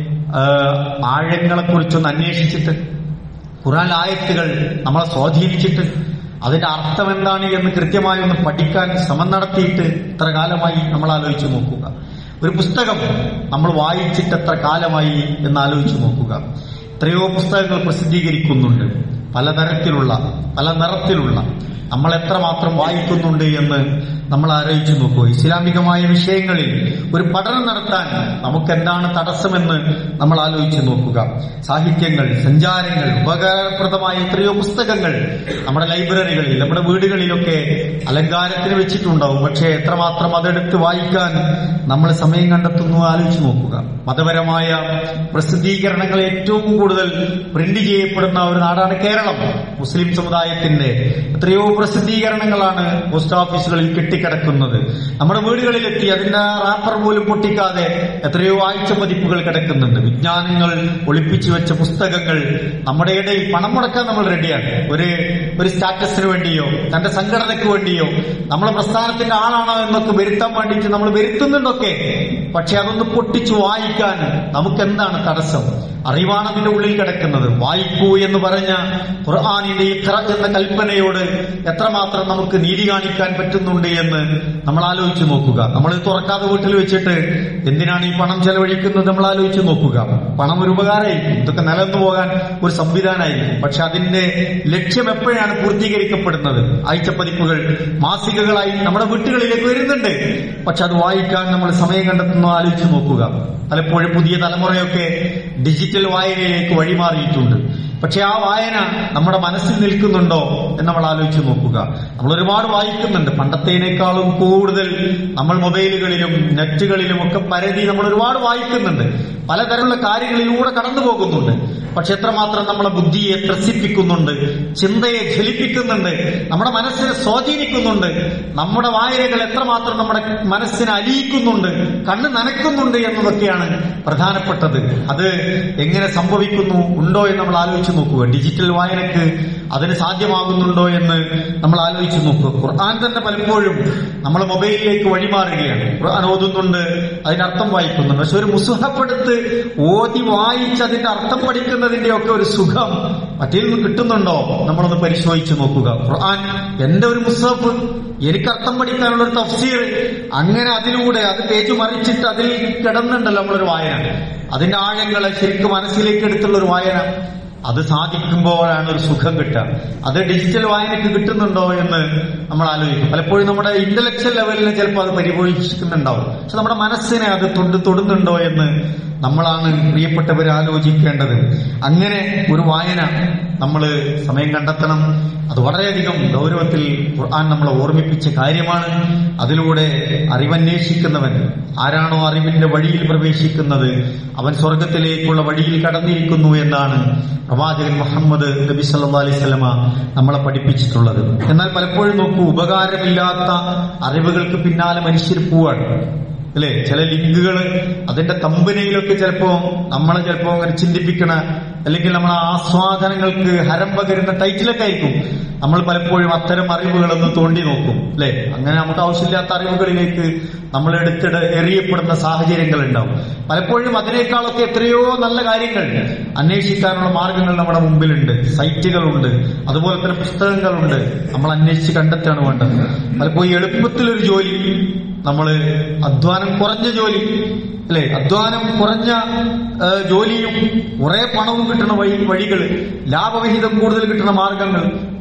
ആഴങ്ങളെ കുറിച്ചൊന്ന് അന്വേഷിച്ചിട്ട് ഖുർആൻ ആയത്തുകൾ നമ്മളെ സ്വാധീനിച്ചിട്ട് അതിന്റെ അർത്ഥം എന്താണ് എന്ന് കൃത്യമായി ഒന്ന് പഠിക്കാൻ ശ്രമം നടത്തിയിട്ട് എത്ര കാലമായി നമ്മൾ ആലോചിച്ച് നോക്കുക ഒരു പുസ്തകം നമ്മൾ വായിച്ചിട്ട് എത്ര കാലമായി എന്ന് ആലോചിച്ച് നോക്കുക എത്രയോ പുസ്തകങ്ങൾ പ്രസിദ്ധീകരിക്കുന്നുണ്ട് പലതരത്തിലുള്ള പല നിറത്തിലുള്ള നമ്മൾ എത്രമാത്രം വായിക്കുന്നുണ്ട് എന്ന് നമ്മൾ ആലോചിച്ചു നോക്കൂ ഇസ്ലാമികമായ വിഷയങ്ങളിൽ ഒരു പഠനം നടത്താൻ നമുക്ക് എന്താണ് തടസ്സമെന്ന് നമ്മൾ ആലോചിച്ചു നോക്കുക സാഹിത്യങ്ങൾ സഞ്ചാരങ്ങൾ ഉപകാരപ്രദമായ എത്രയോ പുസ്തകങ്ങൾ നമ്മുടെ ലൈബ്രറികളിൽ നമ്മുടെ വീടുകളിലൊക്കെ അലങ്കാരത്തിന് വെച്ചിട്ടുണ്ടാവും പക്ഷേ എത്രമാത്രം അതെടുത്ത് വായിക്കാൻ നമ്മൾ സമയം കണ്ടെത്തുന്നു ആലോചിച്ചു നോക്കുക മതപരമായ പ്രസിദ്ധീകരണങ്ങൾ ഏറ്റവും കൂടുതൽ പ്രിന്റ് ചെയ്യപ്പെടുന്ന ഒരു നാടാണ് കേരളം മുസ്ലിം സമുദായത്തിന്റെ എത്രയോ പ്രസിദ്ധീകരണങ്ങളാണ് പോസ്റ്റ് ഓഫീസുകളിൽ കെട്ടിക്കിടക്കുന്നത് നമ്മുടെ വീടുകളിലെത്തി അതിന്റെ റാപ്പർ പോലും പൊട്ടിക്കാതെ എത്രയോ ആഴ്ച പതിപ്പുകൾ കിടക്കുന്നുണ്ട് വിജ്ഞാനങ്ങൾ ഒളിപ്പിച്ചു വെച്ച പുസ്തകങ്ങൾ നമ്മുടെ ഇടയിൽ പണം മുടക്കാൻ നമ്മൾ റെഡിയാണ് ഒരു ഒരു സ്റ്റാറ്റസിന് വേണ്ടിയോ തന്റെ സംഘടനയ്ക്ക് വേണ്ടിയോ നമ്മളെ പ്രസ്ഥാനത്തിന്റെ ആളാണോ എന്നൊക്കെ വരുത്താൻ വേണ്ടിയിട്ട് നമ്മൾ വരുത്തുന്നുണ്ടൊക്കെ പക്ഷെ അതൊന്ന് പൊട്ടിച്ചു വായിക്കാൻ നമുക്ക് എന്താണ് തടസ്സം അറിവാണ് അതിന്റെ ഉള്ളിൽ കിടക്കുന്നത് വായിക്കൂ എന്ന് പറഞ്ഞ ഖുർആാനിന്റെ ഇഖ്റ എന്ന കൽപ്പനയോട് എത്രമാത്രം നമുക്ക് നീതി കാണിക്കാൻ പറ്റുന്നുണ്ട് എന്ന് നമ്മൾ ആലോചിച്ച് നോക്കുക നമ്മൾ തുറക്കാതെ വീട്ടിൽ വെച്ചിട്ട് എന്തിനാണ് ഈ പണം ചെലവഴിക്കുന്നത് നമ്മൾ ആലോചിച്ച് നോക്കുക പണം ഒരു ഉപകാരമായിരിക്കും ഇതൊക്കെ നിലന്നു പോകാൻ ഒരു സംവിധാനമായിരിക്കും പക്ഷെ അതിന്റെ ലക്ഷ്യം എപ്പോഴാണ് പൂർത്തീകരിക്കപ്പെടുന്നത് ആഴ്ചപ്പതിപ്പുകൾ മാസികകളായി നമ്മുടെ വീട്ടുകളിലേക്ക് വരുന്നുണ്ട് പക്ഷെ അത് വായിക്കാൻ നമ്മൾ സമയം കണ്ടെത്തുന്നു ആലോചിച്ച് നോക്കുക പലപ്പോഴും പുതിയ തലമുറയൊക്കെ ഡിജിറ്റൽ വായനയിലേക്ക് വഴിമാറിയിട്ടുണ്ട് പക്ഷെ ആ വായന നമ്മുടെ മനസ്സിൽ നിൽക്കുന്നുണ്ടോ എന്ന് നമ്മൾ ആലോചിച്ച് നോക്കുക നമ്മൾ ഒരുപാട് വായിക്കുന്നുണ്ട് പണ്ടത്തേനേക്കാളും കൂടുതൽ നമ്മൾ മൊബൈലുകളിലും നെറ്റുകളിലും ഒക്കെ പരതി നമ്മൾ ഒരുപാട് വായിക്കുന്നുണ്ട് പലതരമുള്ള കാര്യങ്ങളിലൂടെ കടന്നു പോകുന്നുണ്ട് പക്ഷെ എത്രമാത്രം നമ്മളെ ബുദ്ധിയെ ത്രസിപ്പിക്കുന്നുണ്ട് ചിന്തയെ ജ്വലിപ്പിക്കുന്നുണ്ട് നമ്മുടെ മനസ്സിനെ സ്വാധീനിക്കുന്നുണ്ട് നമ്മുടെ വായനകൾ എത്രമാത്രം നമ്മുടെ മനസ്സിനെ അലിയിക്കുന്നുണ്ട് കണ്ണ് നനയ്ക്കുന്നുണ്ട് എന്നതൊക്കെയാണ് പ്രധാനപ്പെട്ടത് അത് എങ്ങനെ സംഭവിക്കുന്നു ഉണ്ടോ എന്ന് നമ്മൾ ആലോചിച്ച് നോക്കുക ഡിജിറ്റൽ വായനക്ക് അതിന് സാധ്യമാകുന്നുണ്ടോ എന്ന് നമ്മൾ ആലോചിച്ച് നോക്കുക ഖുർആൻ തന്നെ പലപ്പോഴും നമ്മൾ മൊബൈലിലേക്ക് വഴിമാറുകയാണ് ഖുർആൻ ഓതുന്നുണ്ട് അതിന്റെ അർത്ഥം വായിക്കുന്നുണ്ട് പക്ഷെ ഒരു മുസുഹപ്പെടുത്ത് ഓതി വായിച്ച് അതിന്റെ അർത്ഥം പഠിക്കുന്നതിന്റെ ഒക്കെ ഒരു സുഖം മറ്റേൽ നിന്ന് കിട്ടുന്നുണ്ടോ നമ്മളൊന്ന് പരിശോധിച്ച് നോക്കുക ഖുർആൻ എന്റെ ഒരു മുസഹഫ് എനിക്ക് അർത്ഥം പഠിക്കാനുള്ള ഒരു തഫ്സീർ അങ്ങനെ അതിലൂടെ അത് പേജ് മറിച്ചിട്ട് അതിൽ കിടന്നുണ്ടല്ലോ നമ്മളൊരു വായന അതിന്റെ ആഴങ്ങളെ ശരിക്കും മനസ്സിലേക്ക് എടുത്തുള്ള ഒരു വായന അത് സാധിക്കുമ്പോഴാണ് ഒരു സുഖം കിട്ടുക അത് ഡിജിറ്റൽ വായനയ്ക്ക് കിട്ടുന്നുണ്ടോ എന്ന് നമ്മൾ ആലോചിക്കും പലപ്പോഴും നമ്മുടെ ഇന്റലക്ച്വൽ ലെവലിൽ ചിലപ്പോൾ അത് പരിപോഷിക്കുന്നുണ്ടാവും പക്ഷെ നമ്മുടെ മനസ്സിനെ അത് തൊട്ട് തൊടുന്നുണ്ടോ എന്ന് നമ്മളാണ് പ്രിയപ്പെട്ടവർ ആലോചിക്കേണ്ടത് അങ്ങനെ ഒരു വായന നമ്മൾ സമയം കണ്ടെത്തണം അത് വളരെയധികം ഗൗരവത്തിൽ ഖുർആൻ നമ്മളെ ഓർമ്മിപ്പിച്ച കാര്യമാണ് അതിലൂടെ അറിവന്വേഷിക്കുന്നവൻ ആരാണോ അറിവിന്റെ വഴിയിൽ പ്രവേശിക്കുന്നത് അവൻ സ്വർഗത്തിലേക്കുള്ള വഴിയിൽ കടന്നിരിക്കുന്നു എന്നാണ് പ്രവാചകൻ മുഹമ്മദ് നബി സല്ലാ അലൈഹി സ്വലമ നമ്മളെ പഠിപ്പിച്ചിട്ടുള്ളത് എന്നാൽ പലപ്പോഴും നോക്കൂ ഉപകാരമില്ലാത്ത അറിവുകൾക്ക് പിന്നാലെ മനുഷ്യർ പോവാണ് അല്ലെ ചില ലിങ്കുകൾ അതിന്റെ കമ്പനിയിലൊക്കെ ചിലപ്പോ നമ്മളെ ചിലപ്പോ അങ്ങനെ ചിന്തിപ്പിക്കണ അല്ലെങ്കിൽ നമ്മളെ ആസ്വാദനങ്ങൾക്ക് ഹരം പകരുന്ന ടൈറ്റിലൊക്കെ ആയിരിക്കും നമ്മൾ പലപ്പോഴും അത്തരം അറിവുകളൊന്ന് തോണ്ടി നോക്കും അല്ലെ അങ്ങനെ നമുക്ക് ആവശ്യമില്ലാത്ത അറിവുകളിലേക്ക് നമ്മൾ എടുത്തിട എറിയപ്പെടുന്ന സാഹചര്യങ്ങൾ ഉണ്ടാവും പലപ്പോഴും അതിനേക്കാളൊക്കെ എത്രയോ നല്ല കാര്യങ്ങൾ അന്വേഷിക്കാനുള്ള മാർഗങ്ങൾ നമ്മുടെ മുമ്പിലുണ്ട് സൈറ്റുകളുണ്ട് അതുപോലെ തന്നെ പുസ്തകങ്ങളുണ്ട് നമ്മൾ അന്വേഷിച്ച് കണ്ടെത്താണ് വേണ്ടത് പലപ്പോഴും എളുപ്പത്തിലൊരു ജോലി നമ്മൾ അധ്വാനം കുറഞ്ഞ ജോലി അല്ലെ അധ്വാനം കുറഞ്ഞ ആ, ജോലിയും കുറെ പണവും കിട്ടുന്ന വഴി വഴികൾ ലാഭവിഹിതം കൂടുതൽ കിട്ടുന്ന മാർഗങ്ങൾ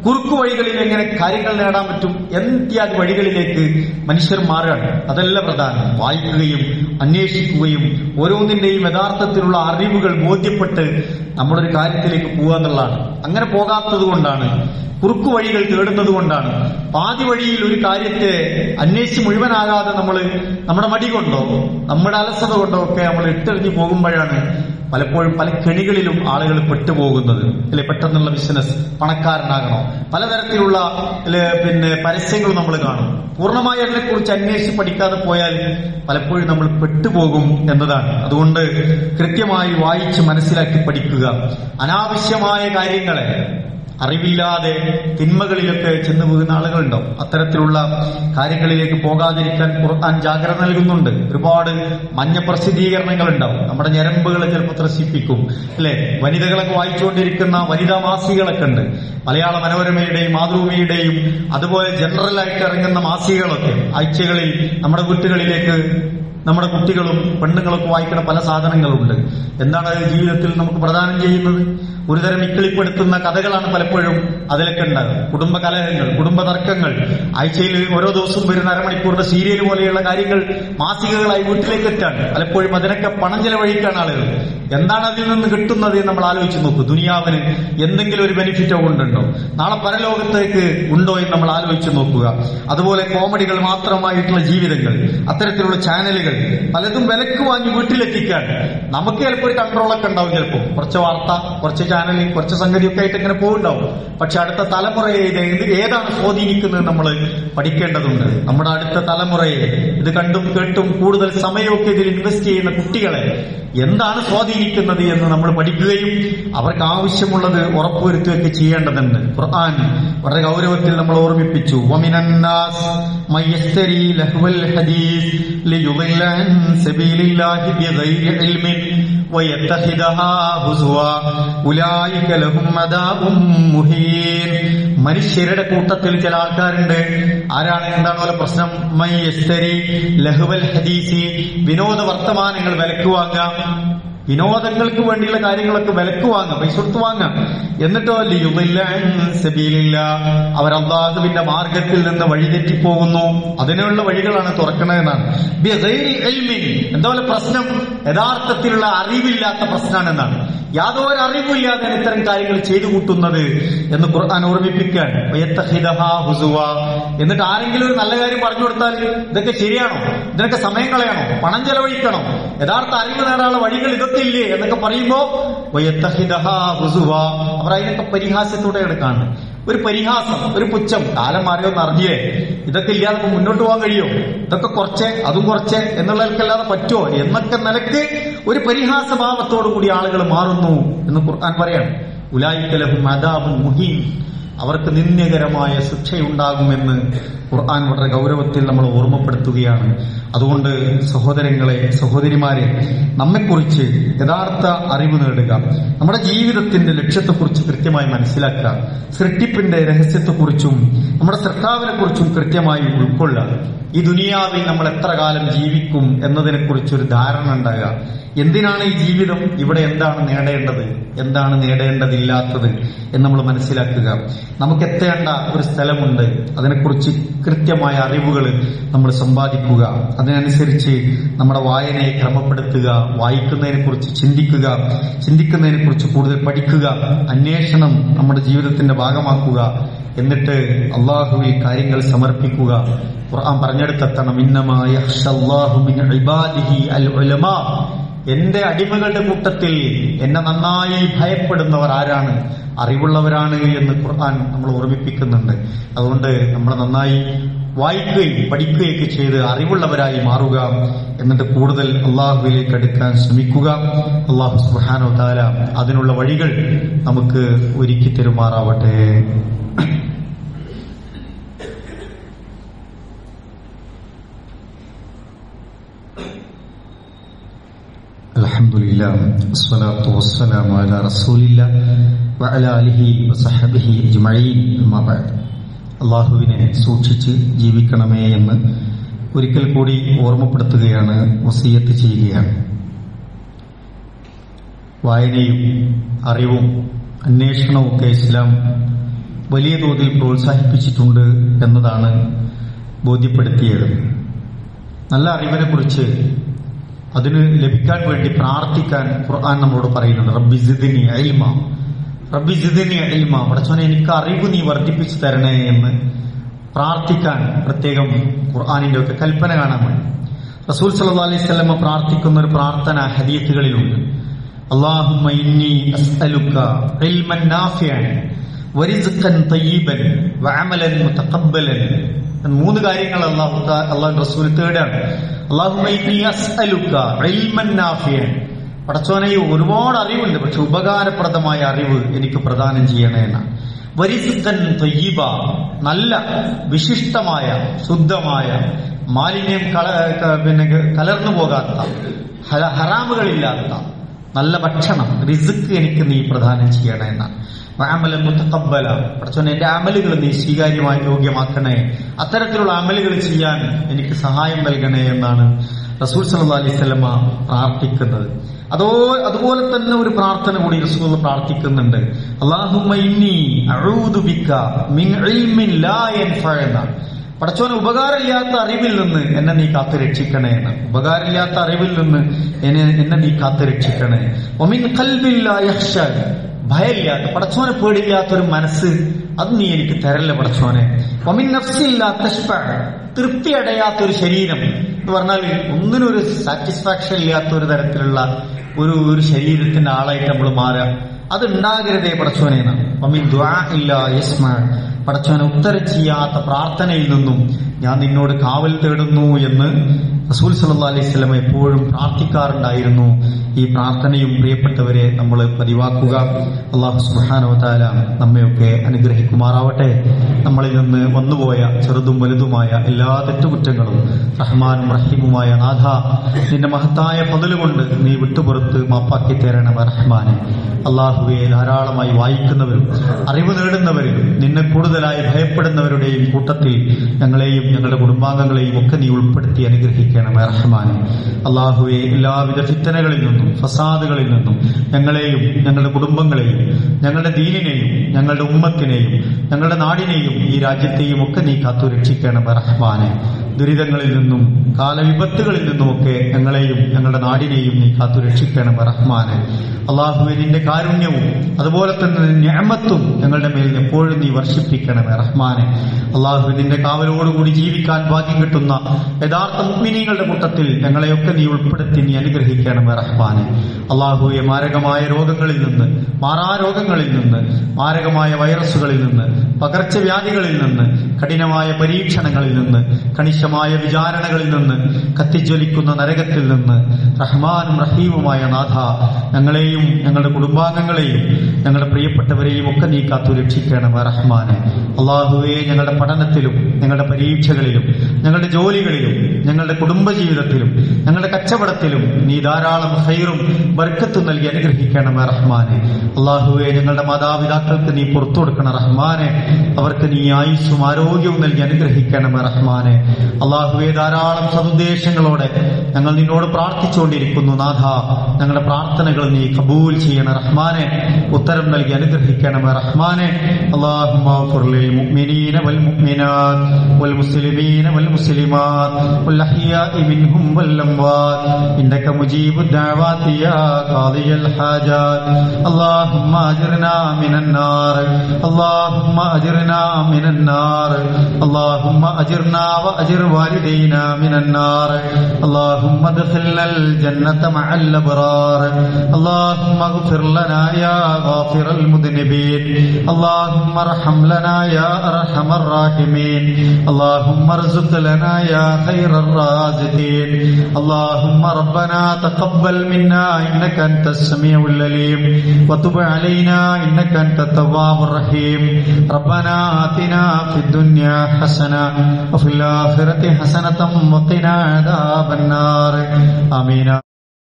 കുറുക്കു വഴികളിൽ എങ്ങനെ കാര്യങ്ങൾ നേടാൻ പറ്റും എന്ത്യാദി വഴികളിലേക്ക് മനുഷ്യർ മാറുകയാണ് അതല്ല പ്രധാനം വായിക്കുകയും അന്വേഷിക്കുകയും ഓരോന്നിന്റെയും യഥാർത്ഥത്തിലുള്ള അറിവുകൾ ബോധ്യപ്പെട്ട് നമ്മളൊരു കാര്യത്തിലേക്ക് പോകുക എന്നുള്ളതാണ് അങ്ങനെ പോകാത്തത് കൊണ്ടാണ് കുറുക്കു വഴികൾ തേടുന്നത് കൊണ്ടാണ് പാതി വഴിയിൽ ഒരു കാര്യത്തെ അന്വേഷിച്ച് മുഴുവനാകാതെ നമ്മൾ നമ്മുടെ മടി കൊണ്ടോ നമ്മുടെ അലസത കൊണ്ടോ ഒക്കെ നമ്മൾ ഇട്ടെറിഞ്ഞു പോകുമ്പോഴാണ് പലപ്പോഴും പല കെണികളിലും ആളുകൾ പെട്ടുപോകുന്നത് അല്ലെ പെട്ടെന്നുള്ള ബിസിനസ് പണക്കാരനാകണോ പലതരത്തിലുള്ള അല്ലെ, പിന്നെ പരസ്യങ്ങൾ നമ്മൾ കാണും പൂർണ്ണമായി അതിനെക്കുറിച്ച് അന്വേഷിച്ച് പഠിക്കാതെ പോയാൽ പലപ്പോഴും നമ്മൾ പെട്ടുപോകും എന്നതാണ് അതുകൊണ്ട് കൃത്യമായി വായിച്ച് മനസ്സിലാക്കി പഠിക്കുക അനാവശ്യമായ കാര്യങ്ങളെ അറിവില്ലാതെ തിന്മകളിലൊക്കെ ചെന്നു പോകുന്ന ആളുകളുണ്ടാവും അത്തരത്തിലുള്ള കാര്യങ്ങളിലേക്ക് പോകാതിരിക്കാൻ ഖുർആൻ ജാഗ്രത നൽകുന്നുണ്ട് ഒരുപാട് മഞ്ഞ പ്രസിദ്ധീകരണങ്ങൾ ഉണ്ടാവും നമ്മുടെ ഞരമ്പുകളെ ചിലപ്പോൾ ത്രസിപ്പിക്കും അല്ലെ വനിതകളൊക്കെ വായിച്ചുകൊണ്ടിരിക്കുന്ന വനിതാ മാസികകളൊക്കെ ഉണ്ട് മലയാള മനോരമയുടെയും മാതൃഭൂമിയുടെയും അതുപോലെ ജനറൽ ആയിട്ട് ഇറങ്ങുന്ന മാസികകളൊക്കെ ആഴ്ചകളിൽ നമ്മുടെ കുട്ടികളിലേക്ക് നമ്മുടെ കുട്ടികളും പെണ്ണുങ്ങളൊക്കെ വായിക്കുന്ന പല സാധനങ്ങളുണ്ട് എന്താണ് അത് ജീവിതത്തിൽ നമുക്ക് പ്രദാനം ചെയ്യുന്നത് ഒരുതരം ഇക്കിളിപ്പെടുത്തുന്ന കഥകളാണ് പലപ്പോഴും അതിലൊക്കെ ഉണ്ടാകുക കുടുംബ കലഹങ്ങൾ കുടുംബ തർക്കങ്ങൾ ആഴ്ചയിൽ ഓരോ ദിവസവും വരുന്ന അരമണിക്കൂറിന്റെ സീരിയൽ പോലെയുള്ള കാര്യങ്ങൾ മാസികകളായി വീട്ടിലേക്ക് എത്താണ് പലപ്പോഴും അതിനൊക്കെ പണം ചെലവഴിക്കാണ് ആളുകൾ എന്താണ് അതിൽ നിന്ന് കിട്ടുന്നത് എന്ന് നമ്മൾ ആലോചിച്ച് നോക്കൂ ദുനിയാവിന് എന്തെങ്കിലും ഒരു ബെനിഫിറ്റോ കൊണ്ടുണ്ടോ നാളെ പരലോകത്തേക്ക് ഉണ്ടോ എന്ന് നമ്മൾ ആലോചിച്ച് നോക്കുക അതുപോലെ കോമഡികൾ മാത്രമായിട്ടുള്ള ജീവിതങ്ങൾ അത്തരത്തിലുള്ള ചാനലുകൾ പലതും വിലക്ക് വാങ്ങി വീട്ടിലെത്തിക്കാൻ നമുക്ക് ചിലപ്പോൾ ഒരു കൺട്രോളൊക്കെ ഉണ്ടാവും ചിലപ്പോൾ കുറച്ച് വാർത്ത കുറച്ച് ചാനൽ കുറച്ച് സംഗതിയൊക്കെ ആയിട്ട് ഇങ്ങനെ പോകുന്നുണ്ടാവും പക്ഷെ അടുത്ത തലമുറയെ ഇത് എന്ത് ഏതാണ് സ്വാധീനിക്കുന്നത് നമ്മൾ പഠിക്കേണ്ടതുണ്ട് നമ്മുടെ അടുത്ത തലമുറയെ ഇത് കണ്ടും കേട്ടും കൂടുതൽ സമയമൊക്കെ ഇതിൽ ഇൻവെസ്റ്റ് ചെയ്യുന്ന കുട്ടികളെ എന്താണ് സ്വാധീനിക്കുന്നത് എന്ന് നമ്മൾ പഠിക്കുകയും അവർക്ക് ആവശ്യമുള്ളത് ഉറപ്പുവരുത്തുകയൊക്കെ ചെയ്യേണ്ടതുണ്ട് ഖുർആൻ വളരെ ഗൗരവത്തിൽ നമ്മൾ ഓർമ്മിപ്പിച്ചു വമിനന്നാസ് മയ്യസ്തരി ലഹ്വൽ ഹദീസ് ലിയുദില്ല അൻ സബീലില്ലാഹി ബിഗൈരി ഇൽമിൻ ويتخذها هزوا أولئك لهم عذاب مهين മനുഷ്യരുടെ കൂട്ടത്തിൽ ചില ആൾക്കാരുണ്ട് ആരാണ് എന്താണ് പോലെ പ്രശ്നം മൈ യസ്തരി ലഹുവൽ ഹദീസി വിനോദ വർത്തമാനങ്ങൾ വിലക്ക് വാങ്ങാം വിനോദങ്ങൾക്ക് വേണ്ടിയുള്ള കാര്യങ്ങളൊക്കെ വിലക്ക് വാങ്ങാം പൈസ കൊടുത്ത് വാങ്ങാം എന്നിട്ടോ ലിയുദില്ല അൻ സബീലില്ല അവർ അള്ളാഹുവിന്റെ മാർഗത്തിൽ നിന്ന് വഴിതെറ്റിപ്പോകുന്നു അതിനുള്ള വഴികളാണ് തുറക്കണതെന്നാണ് ബിഗൈരി ഇൽമിൻ. എന്താ പോലെ പ്രശ്നം യഥാർത്ഥത്തിലുള്ള അറിവില്ലാത്ത പ്രശ്നമാണ് എന്നാണ് യാതൊരു അറിവില്ലാതെ ഇത്തരം കാര്യങ്ങൾ ചെയ്തു കൂട്ടുന്നത് എന്ന് ഖുർആൻ ഓർമ്മിപ്പിക്കാൻ വയത്തഹിദഹാ ഹുസുവ. എന്നിട്ട് ആരെങ്കിലും ഒരു നല്ല കാര്യം പറഞ്ഞു കൊടുത്താൽ ഇതൊക്കെ ശരിയാണോ ഇതിനൊക്കെ സമയം കളയണോ പണം ചെലവഴിക്കണോ യഥാർത്ഥ അറിവ് നേടാനുള്ള വഴികൾ ഇതൊക്കെ ഇല്ലേ എന്നൊക്കെ പറയുമ്പോ വയത്തഹിദഹാ ഹുസുവ. അവർ അതിനൊക്കെ പരിഹാസ്യത്തോടെയാണ് കാണുന്നത് ഒരു പരിഹാസം ഒരു പുച്ഛം കാലം മാറിയോന്ന് അറിഞ്ഞേ ഇതൊക്കെ ഇല്ലാതെ ഇപ്പൊ മുന്നോട്ട് പോകാൻ കഴിയോ ഇതൊക്കെ കുറച്ച് അതും കുറച്ച് എന്നുള്ളവർക്കല്ലാതെ പറ്റുമോ എന്നൊക്കെ നിലക്ക് ഒരു പരിഹാസ ഭാവത്തോടു കൂടി ആളുകൾ മാറുന്നു എന്ന് ഖുർആൻ പറയാണ് ഉലായിക്കലഹും അദാബുൻ മുഹീൻ അവർക്ക് നിന്ദ്യകരമായ ശിക്ഷയുണ്ടാകുമെന്ന് ഖുർആൻ വളരെ ഗൗരവത്തിൽ നമ്മൾ ഓർമ്മപ്പെടുത്തുകയാണ് അതുകൊണ്ട് സഹോദരങ്ങളെ സഹോദരിമാരെ നമ്മെക്കുറിച്ച് യഥാർത്ഥ അറിവ് നേടുക നമ്മുടെ ജീവിതത്തിന്റെ ലക്ഷ്യത്തെക്കുറിച്ച് കൃത്യമായി മനസ്സിലാക്കുക സൃഷ്ടിപ്പിന്റെ രഹസ്യത്തെക്കുറിച്ചും നമ്മുടെ സൃഷ്ടാവിനെ കുറിച്ചും കൃത്യമായി ഉൾക്കൊള്ളുക ഈ ദുനിയാവിൽ നമ്മൾ എത്ര കാലം ജീവിക്കും എന്നതിനെക്കുറിച്ച് ഒരു ധാരണ ഉണ്ടാകുക എന്തിനാണ് ഈ ജീവിതം ഇവിടെ എന്താണ് നേടേണ്ടത് എന്താണ് നേടേണ്ടതില്ലാത്തത് എന്ന് നമ്മൾ മനസ്സിലാക്കുക നമുക്ക് എത്തേണ്ട ഒരു സ്ഥലമുണ്ട് അതിനെക്കുറിച്ച് കൃത്യമായ അറിവുകൾ നമ്മൾ സമ്പാദിക്കുക അതിനനുസരിച്ച് നമ്മുടെ വായനയെ ക്രമപ്പെടുത്തുക വായിക്കുന്നതിനെ കുറിച്ച് ചിന്തിക്കുക ചിന്തിക്കുന്നതിനെ കുറിച്ച് കൂടുതൽ പഠിക്കുക അന്വേഷണം നമ്മുടെ ജീവിതത്തിന്റെ ഭാഗമാക്കുക എന്നിട്ട് അള്ളാഹുവിൽ കാര്യങ്ങൾ സമർപ്പിക്കുക ഖുർആൻ പറഞ്ഞെടുത്തെത്തണം ഇന്നമായ അൽ ഉലമാ എന്റെ അടിമകളുടെ കൂട്ടത്തിൽ എന്നെ നന്നായി ഭയപ്പെടുന്നവർ ആരാണ് അറിവുള്ളവരാണ് എന്ന് ഖുർആൻ നമ്മൾ ഓർമ്മിപ്പിക്കുന്നുണ്ട് അതുകൊണ്ട് നമ്മൾ നന്നായി വായിക്കുകയും പഠിക്കുകയൊക്കെ ചെയ്ത് അറിവുള്ളവരായി മാറുക എന്നിട്ട് കൂടുതൽ അള്ളാഹുവിലേക്ക് അടുക്കാൻ ശ്രമിക്കുക അള്ളാഹു സുബാനോ താല അതിനുള്ള വഴികൾ നമുക്ക് ഒരുക്കി തരുമാറാവട്ടെ الحمد لله والصلاة والسلام على رسول الله وعلى آله وصحبه أجمعين أما بعد അള്ളാഹുവിനെ സൂക്ഷിച്ച് ജീവിക്കണമേ എന്ന് ഒരിക്കൽ കൂടി ഓർമ്മപ്പെടുത്തുകയാണ് വസീയത്ത് ചെയ്യുകയാണ് വായനയും അറിവും അന്വേഷണവും ഒക്കെ ഇസ്ലാം വലിയ തോതിൽ പ്രോത്സാഹിപ്പിച്ചിട്ടുണ്ട് എന്നതാണ് ബോധ്യപ്പെടുത്തിയത് നല്ല അറിവിനെ കുറിച്ച് അതിന് ലഭിക്കാൻ വേണ്ടി പ്രാർത്ഥിക്കാൻ ഖുർആൻ നമ്മളോട് പറയുന്നുണ്ട് റബ്ബി സിദിനി അൽമ റബ്ബി സിദിനി അൽമ പടച്ചോനെ എനിക്ക് അറിവ് നീ വർദ്ധിപ്പിച്ചു തരണേ എന്ന് പ്രാർത്ഥിക്കാൻ പ്രത്യേകം ഖുർആാനിന്റെ ഒക്കെ കൽപ്പന കാണാൻ വേണ്ടി റസൂൽ സല്ലല്ലാഹു അലൈഹി വസല്ലമ പ്രാർത്ഥിക്കുന്ന ഒരു പ്രാർത്ഥന ഹദീത്തുകളിലുണ്ട് اللهم إني أسألك علما نافعا ورزقا طيبا وعملا متقبلا മൂന്ന് കാര്യങ്ങൾ അള്ളാഹു അള്ളാഹു റസൂൽ തേടാണ് അള്ളാഹുമ്മ ഇന്നി അസ്അലുക ഇൽമൻ നാഫിയൻ പടച്ചോനെ ഒരുപാട് അറിവുണ്ട് പക്ഷെ ഉപകാരപ്രദമായ അറിവ് എനിക്ക് പ്രദാനം ചെയ്യണേ എന്നാണ് വരിസുക്കൻ തൊയ്യബ നല്ല വിശിഷ്ടമായ ശുദ്ധമായ മാലിന്യം കള പിന്നെ കലർന്നു പോകാത്ത ഹല- ഹറാമുകളില്ലാത്ത നല്ല ഭക്ഷണം റിസുക്ക് എനിക്ക് നീ പ്രദാനം ചെയ്യണേ എന്നാണ് അമല മുത്തക്കബല പഠിച്ചോനെ എന്റെ അമലുകൾ നീ സ്വീകാര്യമായി യോഗ്യമാക്കണേ അത്തരത്തിലുള്ള അമലുകൾ ചെയ്യാൻ എനിക്ക് സഹായം നൽകണേ എന്നാണ് റസൂൽ സല്ലല്ലാഹു അലൈഹി വസല്ലമ പ്രാർത്ഥിക്കുന്നത് അതോ അതുപോലെ തന്നെ ഒരു പ്രാർത്ഥന കൂടി റസൂൽ പ്രാർത്ഥിക്കുന്നുണ്ട് അല്ലാഹുമ്മ ഇന്നി അഊദു ബിക മിൻ ഇൽമിൻ ലാ യൻഫഅ എന്നാണ് പടച്ചോന് ഉപകാരമില്ലാത്ത അറിവിൽ നിന്ന് എന്നെ നീ കാത്തു രക്ഷിക്കണേ എന്ന് ഉപകാരമില്ലാത്ത അറിവിൽ നിന്ന് എന്നെ എന്നെ നീ കാത്തു രക്ഷിക്കണേ ഒമിൻ കൽബില്ല യഹ്ഷാൻ ഭയമില്ലാത്ത പടച്ചോനെ പേടില്ലാത്തൊരു മനസ്സ് അത് നീ എനിക്ക് തരല്ല പടച്ചോനെ ഒമിൻ നഫ്സില്ലാത്ത തൃപ്തി അടയാത്തൊരു ശരീരം എന്ന് പറഞ്ഞാൽ ഒന്നിനൊരു സാറ്റിസ്ഫാക്ഷൻ ഇല്ലാത്ത ഒരു തരത്തിലുള്ള ഒരു ഒരു ശരീരത്തിന്റെ ആളായിട്ട് നമ്മൾ മാറുക അത് ഉണ്ടാകരുതേ പടച്ചോനെ എന്നാണ് ഒമിൻ ദ്വാ ഇല്ല യസ്മ പടച്ചോനെ ഉത്തരം ചെയ്യാത്ത പ്രാർത്ഥനയിൽ നിന്നും ഞാൻ നിന്നോട് കാവൽ തേടുന്നു എന്ന് റസൂൽ സല്ലല്ലാഹു അലൈഹി വസല്ലം എപ്പോഴും പ്രാർത്ഥിക്കാറുണ്ടായിരുന്നു ഈ പ്രാർത്ഥനയും പ്രിയപ്പെട്ടവരെ നമ്മൾ പതിവാക്കുക അള്ളാഹു സുബ്ഹാനഹു വ തആല നമ്മയൊക്കെ അനുഗ്രഹിക്കുമാറാവട്ടെ നമ്മളിൽ നിന്ന് വന്നുപോയ ചെറുതും വലുതുമായ എല്ലാ തെറ്റുകുറ്റങ്ങളും റഹ്മാനും റഹീമുമായ നാഥ നിന്റെ മഹത്തായ പതിലുകൊണ്ട് നീ വിട്ടുപുറത്ത് മാപ്പാക്കി തരണം റഹ്മാനെ അള്ളാഹുവെ ധാരാളമായി വായിക്കുന്നവരും അറിവ് നേടുന്നവരും നിന്നെ കൂടുതലായി ഭയപ്പെടുന്നവരുടെയും കൂട്ടത്തിൽ ഞങ്ങളെയും ഞങ്ങളുടെ കുടുംബാംഗങ്ങളെയും ഒക്കെ നീ ഉൾപ്പെടുത്തി അനുഗ്രഹിക്കണം റഹ്മാനെ അള്ളാഹുവെ എല്ലാവിധ ഫിത്തനകളിൽ നിന്നും ഫസാദുകളിൽ നിന്നും ഞങ്ങളെയും ഞങ്ങളുടെ കുടുംബങ്ങളെയും ഞങ്ങളുടെ ദീനിനെയും ഞങ്ങളുടെ ഉമ്മത്തിനെയും ഞങ്ങളുടെ നാടിനെയും ഈ രാജ്യത്തെയും ഒക്കെ നീ കാത്തു രക്ഷിക്കണം റഹ്മാനെ ദുരിതങ്ങളിൽ നിന്നും കാലവിപത്തുകളിൽ നിന്നുമൊക്കെ ഞങ്ങളെയും ഞങ്ങളുടെ നാടിനെയും നീ കാത്തു രക്ഷിക്കണം റഹ്മാനെ അള്ളാഹുവെ നിന്റെ കാരുണ്യവും അതുപോലെ തന്നെ ഞാമത്തും ഞങ്ങളുടെ മേൽ എപ്പോഴും നീ വർഷിപ്പിക്കണം റഹ്മാനെ അള്ളാഹു നിന്റെ കാവലോടുകൂടി ജീവിക്കാൻ ഭാഗ്യം കിട്ടുന്ന യഥാർത്ഥ മുഗ്മിനീങ്ങളുടെ കൂട്ടത്തിൽ ഞങ്ങളെയൊക്കെ നീ ഉൾപ്പെടുത്തി നീ അനുഗ്രഹിക്കണം റഹ്മാനെ അള്ളാഹുവെ മാരകമായ രോഗങ്ങളിൽ നിന്ന് മാറാരോഗങ്ങളിൽ നിന്ന് മാരകമായ വൈറസുകളിൽ നിന്ന് പകർച്ചവ്യാധികളിൽ നിന്ന് കഠിനമായ പരീക്ഷണങ്ങളിൽ നിന്ന് കണിശമായ വിചാരണകളിൽ നിന്ന് കത്തിജ്വലിക്കുന്ന നരകത്തിൽ നിന്ന് റഹ്മാനും റഹീമുമായ നാഥ ഞങ്ങളെയും ഞങ്ങളുടെ കുടുംബാംഗങ്ങളെയും ഞങ്ങളുടെ പ്രിയപ്പെട്ടവരെയും ഒക്കെ നീ കാത്തു രക്ഷിക്കണം റഹ്മാനെ അള്ളാഹുവെ ഞങ്ങളുടെ പഠനത്തിലും ഞങ്ങളുടെ പരീക്ഷകളിലും ഞങ്ങളുടെ ജോലികളിലും ഞങ്ങളുടെ കുടുംബജീവിതത്തിലും ഞങ്ങളുടെ കച്ചവടത്തിലും നീ ധാരാളം ഹൈറും ബർക്കത്തും നൽകി അനുഗ്രഹിക്കണം റഹ്മാനെ അള്ളാഹുവെ ഞങ്ങളുടെ മാതാപിതാക്കൾക്ക് നീ പുറത്തു കൊടുക്കണം റഹ്മാനെ അവർക്ക് നീ ആയുസ്സും ആരോഗ്യവും നൽകി അനുഗ്രഹിക്കണം റഹ്മാനെ അള്ളാഹുവെ ധാരാളം സതുദ്ദേശങ്ങളോടെ ഞങ്ങൾ നിന്നോട് പ്രാർത്ഥിച്ചുകൊണ്ടിരിക്കുന്നു നാഥ ഞങ്ങളുടെ പ്രാർത്ഥനകൾ നീ കബൂൽ ചെയ്യണം റഹ്മാനെ ഉത്തരം നൽകി അനുഗ്രഹിക്കണം റഹ്മാനെ اللهم اغفر للمؤمنين والمؤمنات والمسلمين والمسلمات والأحياء منهم والأموات إنك مجيب الدعوات يا قاضي الحاجات اللهم أجرنا من النار اللهم أجرنا من النار اللهم أجرنا وأجر والدينا من النار اللهم ادخلنا الجنة مع الأبرار اللهم اغفر لنا يا غافر المذنبين اللهم ارحم لنا يا أرحم الراحمين اللهم ارزق لنا يا خير الرازقين اللهم ربنا تقبل منا إنك أنت السميع العليم وتب علينا إنك أنت التواب الرحيم ربنا آتنا في الدنيا حسنة وفي الآخرة حسنة وقنا عذاب النار آمين